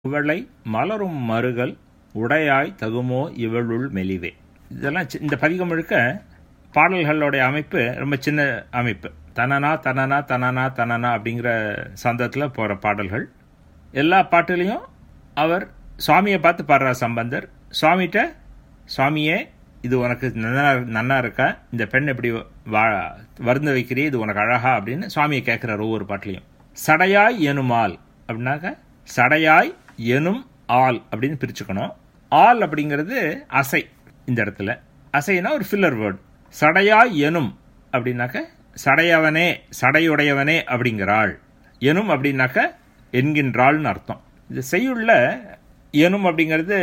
குவளை மலரும் மருகல் உடையாய் தகுமோ இவளுள் மெலிவே இதெல்லாம் சி- இந்த பதிகம் முழுக்க பாடல்களுடைய அமைப்பு ரொம்ப சின்ன அமைப்பு தனனா தனனா தனனா தனனா அப்படிங்கிற சந்தத்தில் போகிற பாடல்கள் எல்லா பாட்டுலேயும் அவர் சுவாமியை பார்த்து பாடுறார் சம்பந்தர் சுவாமிகிட்ட சுவாமியே இது உனக்கு நன்னா நன்னா இருக்கா இந்த பெண் எப்படி வா வருந்த வைக்கிறீ இது உனக்கு அழகா அப்படின்னு சுவாமியை கேட்குறார் ஒவ்வொரு பாட்டுலையும் சடையாய் எனுமால் அப்படின்னாக்க சடையாய் எனும் ஆள் அப்படின்னு பிரிச்சுக்கணும் ஆள் அப்படிங்கிறது அசை இந்த இடத்துல அசைனா ஒரு ஃபில்லர் வேர்டு சடையாய் எனும் அப்படின்னாக்க சடையவனே சடையுடையவனே அப்படிங்கிறாள் எனும் அப்படின்னாக்க என்கின்றாள்னு அர்த்தம் இது செய்யுள்ள எனும் அப்படிங்கிறது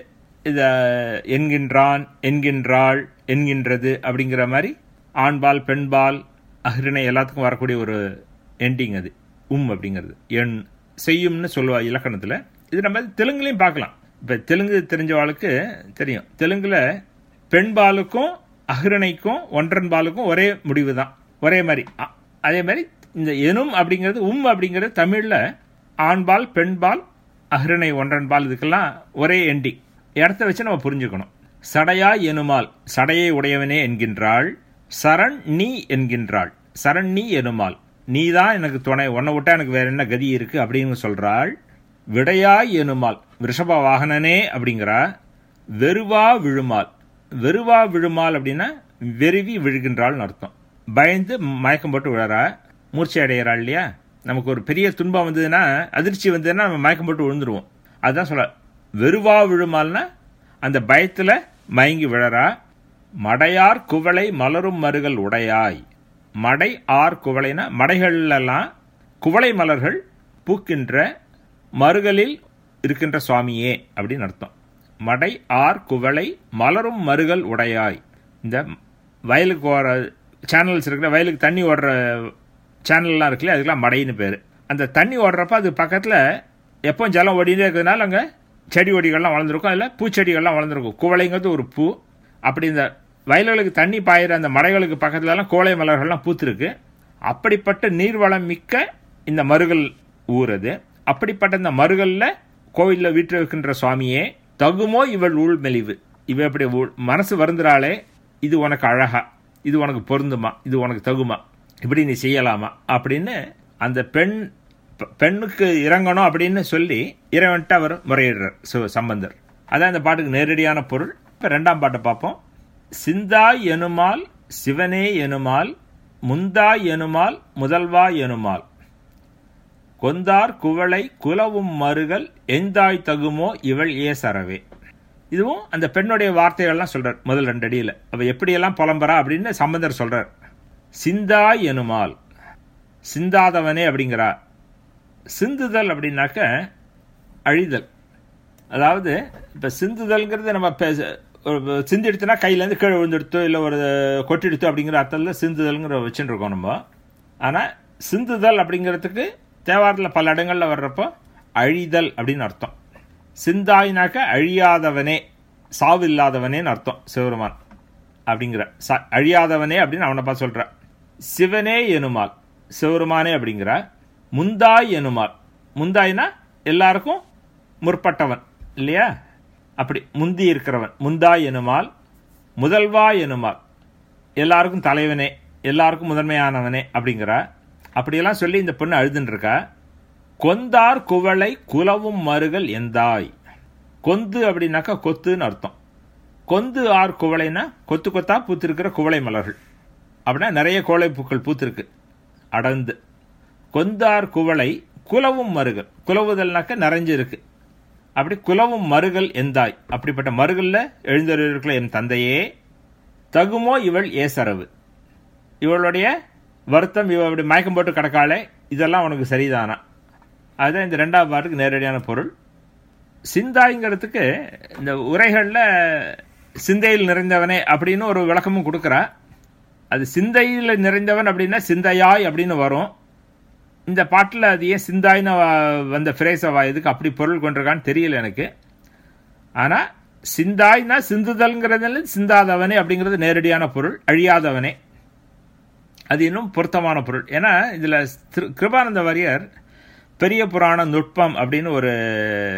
இத என்கின்றான் என்கின்றாள் என்கின்றது அப்படிங்கிற மாதிரி ஆண்பால் பெண்பால் அஹ்ரிணை எல்லாத்துக்கும் வரக்கூடிய ஒரு எண்டிங் அது உம் அப்படிங்கிறது எண் செய்யும்னு சொல்லுவா இலக்கணத்தில் இது நம்ம தெலுங்குலையும் பார்க்கலாம் இப்போ தெலுங்கு தெரிஞ்சவாளுக்கு தெரியும் தெலுங்குல பெண்பாலுக்கும் அஹ்ரணைக்கும் ஒன்றன்பாலுக்கும் ஒரே முடிவு தான் ஒரே மாதிரி அ- அதே மாதிரி இந்த எனும் அப்படிங்கிறது உம் அப்படிங்கிறது தமிழில் ஆண்பால் பெண்பால் அஹ்ரணை ஒன்றன்பால் இதுக்கெல்லாம் ஒரே எண்டிங் இடத்த வச்சு நம்ம புரிஞ்சுக்கணும் சடையா எனுமால் சடையை உடையவனே என்கின்றாள் சரண் நீ என்கின்றாள் சரண் நீ எனுமால் நீ தான் எனக்கு துணை உன்னை விட்டா எனக்கு வேற என்ன கதி இருக்கு அப்படின்னு சொல்றாள் விடையாய் எனுமால் ரிஷப வாகனனே அப்படிங்கிறா வெறுவா விழுமால் வெறுவா விழுமால் அப்படின்னா வெறுவி விழுகின்றாள்னு அர்த்தம் பயந்து மயக்கம் போட்டு விழறா மூர்ச்சை அடையிறாள் இல்லையா நமக்கு ஒரு பெரிய துன்பம் வந்ததுன்னா அதிர்ச்சி வந்ததுன்னா நம்ம மயக்கம் போட்டு விழுந்துருவோம் அதுதான் சொல்ல வெறுவா விழுமால்னா அந்த பயத்துல மயங்கி விழறா மடையார் குவளை மலரும் மருகல் உடையாய் மடை ஆர் குவளைனா மடைகள்லாம் குவளை மலர்கள் பூக்கின்ற மருகலில் இருக்கின்ற சுவாமியே அப்படின்னு அர்த்தம் மடை ஆர் குவளை மலரும் மருகல் உடையாய் இந்த வயலுக்கு ஓடுற சேனல்ஸ் இருக்கிற வயலுக்கு தண்ணி ஓடுற சேனல்லாம் இருக்குல்ல அதுக்கெல்லாம் மடைன்னு பேர் அந்த தண்ணி ஓடுறப்ப அது பக்கத்தில் எப்போ ஜலம் ஓடிட்டே இருக்கிறதுனால அங்கே செடி கொடிகள்லாம் வளர்ந்துருக்கும் அதில் பூச்செடிகள்லாம் வளர்ந்துருக்கும் குவளைங்கிறது ஒரு பூ அப்படி இந்த வயல்களுக்கு தண்ணி பாயிற அந்த மடைகளுக்கு பக்கத்துலலாம் கோழை மலர்கள்லாம் பூத்திருக்கு அப்படிப்பட்ட நீர்வளம் மிக்க இந்த மருகல் ஊர் அது அப்படிப்பட்ட இந்த மருகல்ல கோவிலில் வீட்டு வைக்கின்ற சுவாமியே தகுமோ இவள் ஊழ் மெலிவு இவ எப்படி ஊழ்- மனசு வருந்துறாளே இது உனக்கு அழகா இது உனக்கு பொருந்துமா இது உனக்கு தகுமா இப்படி நீ செய்யலாமா அப்படின்னு அந்த பெண் பெ- பெண்ணுக்கு இறங்கணும் அப்படின்னு சொல்லி இறைவன்ட்டு அவர் முறையிடுறார் சு- சம்பந்தர் அதான் இந்த பாட்டுக்கு நேரடியான பொருள் இப்போ ரெண்டாம் பாட்டை பார்ப்போம் சிந்தாய் எனுமால் சிவனே எனுமால் முந்தாய் எனுமால் முதல்வா எனுமால் கொந்தார் குவளை குலவும் மருகல் எந்தாய் தகுமோ இவள் ஏ சரவே இதுவும் அந்த பெண்ணுடைய வார்த்தைகள்லாம் சொல்றார் முதல் ரெண்டு அடியில் அவ எப்படியெல்லாம் புலம்புறா அப்படின்னு சம்பந்தர் சொல்றார் சிந்தாய் எனுமால் சிந்தாதவனே அப்படிங்கிறா சிந்துதல் அப்படின்னாக்க அழிதல் அதாவது இப்போ சிந்துதல்ங்கிறது நம்ம பே- ஒரு சிந்து எடுத்தோன்னா கையிலேருந்து கீழே விழுந்துடுத்தோ இல்லை ஒரு கொட்டிடுத்தோ அப்படிங்கிற அர்த்தத்தில் சிந்துதல்ங்கிற வச்சுட்டு இருக்கோம் நம்ம ஆனால் சிந்துதல் அப்படிங்கிறதுக்கு தேவாரத்தில் பல இடங்களில் வர்றப்போ அழிதல் அப்படின்னு அர்த்தம் சிந்தாயினாக்க அழியாதவனே சாவு இல்லாதவனேன்னு அர்த்தம் சிவருமான் அப்படிங்கிற ச- அழியாதவனே அப்படின்னு அவனை பார்த்து சொல்ற சிவனே எனுமால் சிவருமானே அப்படிங்கிற முந்தாய் எனுமால் முந்தாய்னா எல்லாருக்கும் முற்பட்டவன் இல்லையா அப்படி முந்தி இருக்கிறவன் முந்தாய் எனுமால் முதல்வா எனுமால் எல்லாருக்கும் தலைவனே எல்லாருக்கும் முதன்மையானவனே அப்படிங்கிற அப்படியெல்லாம் சொல்லி இந்த பொண்ணு அழுதுன்னு இருக்கா கொந்தார் குவளை குலவும் மருகல் எந்தாய் கொந்து அப்படின்னாக்கா கொத்துன்னு அர்த்தம் கொந்து ஆர் குவளைனா கொத்து கொத்தா பூத்திருக்கிற குவளை மலர்கள் அப்படின்னா நிறைய கோளை பூக்கள் பூத்திருக்கு அடர்ந்து கொந்தார் குவளை குலவும் மருகல் குலவுதல்னாக்க நிறைஞ்சிருக்கு அப்படி குலவும் மருகல் எந்தாய் அப்படிப்பட்ட மருகல்ல எழுந்தருக்கிற என் தந்தையே தகுமோ இவள் ஏசரவு இவளுடைய வருத்தம் இவ அப்படி மயக்கம் போட்டு கிடக்காளே இதெல்லாம் உனக்கு சரிதானா அதுதான் இந்த ரெண்டாவது பாட்டுக்கு நேரடியான பொருள் சிந்தாய்ங்கிறதுக்கு இந்த உரைகளில் சிந்தையில் நிறைந்தவனே அப்படின்னு ஒரு விளக்கமும் கொடுக்குறா அது சிந்தையில் நிறைந்தவன் அப்படின்னா சிந்தையாய் அப்படின்னு வரும் இந்த பாட்டில் அது ஏன் சிந்தாய்னு வ- வந்த ஃப்ரேஸை வா எதுக்கு அப்படி பொருள் கொண்டிருக்கான்னு தெரியல எனக்கு ஆனால் சிந்தாய்னா சிந்துதல்ங்கிறதுல சிந்தாதவனே அப்படிங்கிறது நேரடியான பொருள் அழியாதவனே அது இன்னும் பொருத்தமான பொருள் ஏன்னா இதில் கிருபானந்த வாரியர் பெரிய புராண நுட்பம் அப்படின்னு ஒரு